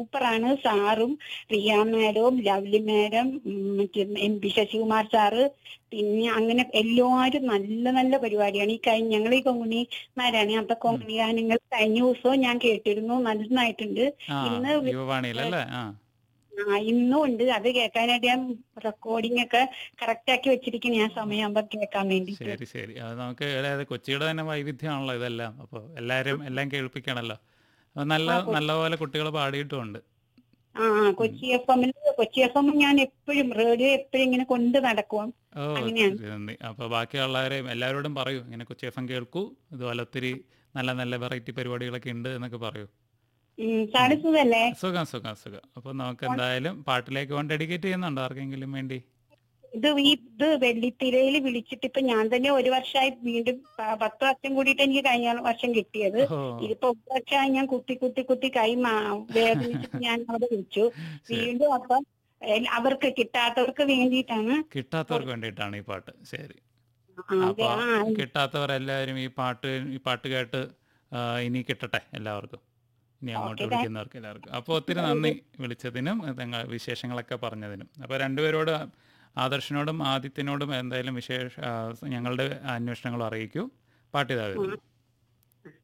സൂപ്പറാണ് സാറും Riya മാഡവും lovely madam ഉം, മറ്റേ എം പി ശശികുമാർ സാറ് പിന്നെ അങ്ങനെ എല്ലാവരും നല്ല നല്ല പരിപാടിയാണ് ഈ കഴിഞ്ഞ ഞങ്ങൾ ഈ കൊങ്ങിണിമാരാണ് അപ്പൊ കൊങ്ങിണി ഗാനങ്ങൾ കഴിഞ്ഞ ദിവസവും ഞാൻ കേട്ടിരുന്നു നന്നായിട്ടുണ്ട് ആ ഇന്ന് യുവവാണിയിലല്ലേ ആ ആ ഇന്നും ഉണ്ട് അത് കേൾക്കാനായിട്ട് ഞാൻ റെക്കോർഡിംഗ് ഒക്കെ കറക്റ്റ് ആക്കി വെച്ചിരിക്കുന്ന ഞാൻ സമയമാകുമ്പോ കേൾക്കാൻ വേണ്ടിട്ട് ശരി ശരി അത് നമുക്ക് അതായത് കൊച്ചിയുടെ തന്നെ വൈവിധ്യമാണല്ലോ ഇതെല്ലാം അപ്പോൾ എല്ലാവരും എല്ലാം കേൾപ്പിക്കണമല്ലോ അപ്പോൾ നല്ല നല്ലപോലെ കുട്ടികൾ പാടിയിട്ടുമുണ്ട് ആ ആ, കൊച്ചി എഫ് എമ്മിൽ കൊച്ചി എഫ് എം ഞാൻ എപ്പോഴും റേഡിയോ എപ്പോഴും ഇങ്ങനെ കൊണ്ട് നടക്കും ഓ അങ്ങനെയാണ്. ശരി, നന്ദി അപ്പോൾ ബാക്കിയുള്ളവരെയും എല്ലാവരോടും പറയൂ ഇങ്ങനെ കൊച്ചി എഫ് എം കേൾക്കൂ ഇതുപോലെ ഒത്തിരി നല്ല നല്ല വെറൈറ്റി പരിപാടികളൊക്കെ ഉണ്ട് എന്നൊക്കെ പറയൂ ഉം, സാറ് സുഖല്ലേ സുഖം സുഖം സുഖം അപ്പോൾ നമുക്ക് എന്തായാലും പാട്ടിലേക്ക് കൊണ്ട് ഡെഡിക്കേറ്റ് ചെയ്യുന്നുണ്ടോ ആർക്കെങ്കിലും വേണ്ടി ഇത് ഈ ഇത് വെള്ളിത്തിരയിൽ വിളിച്ചിട്ട് ഇപ്പൊ ഞാൻ തന്നെ ഒരു വർഷമായി വീണ്ടും പ- പത്ത് വർഷം കൂടിയിട്ട് എനിക്ക് കഴിഞ്ഞ വർഷം കിട്ടിയത് ഓ ഇതിപ്പോ ഒരു വർഷമായി ഞാൻ കുത്തി കുത്തി കുത്തി കൈ മാ- വേദനിച്ചിട്ട് ഞാൻ അവിടെ വിളിച്ചു വീണ്ടും അപ്പം എൽ- അവർക്ക് കിട്ടാത്തവർക്ക് വേണ്ടിയിട്ടാണ് കിട്ടാത്തവർക്ക് വേണ്ടിയിട്ടാണ് ഈ പാട്ട് ശരി ആ, അതെ, അപ്പോൾ ആ കിട്ടാത്തവർ എല്ലാവരും ഈ പാട്ട് ഈ പാട്ട് കേട്ട് ആ, ഇനി കിട്ടട്ടെ എല്ലാവർക്കും ഇനി അങ്ങോട്ട് Okay, വിളിക്കുന്നവർക്ക് എല്ലാവർക്കും അപ്പോൾ ഒത്തിരി നന്ദി വിളിച്ചതിനും നിങ്ങൾ വിശേഷങ്ങളൊക്കെ പറഞ്ഞതിനും അപ്പോൾ രണ്ടുപേരോട് ആദർശിനോടും ആദിത്യനോടും എന്തായാലും വിശേഷ ആ, ഞങ്ങളുടെ അന്വേഷണങ്ങൾ അറിയിക്കൂ പാട്ട് ഇതാ വരുന്നു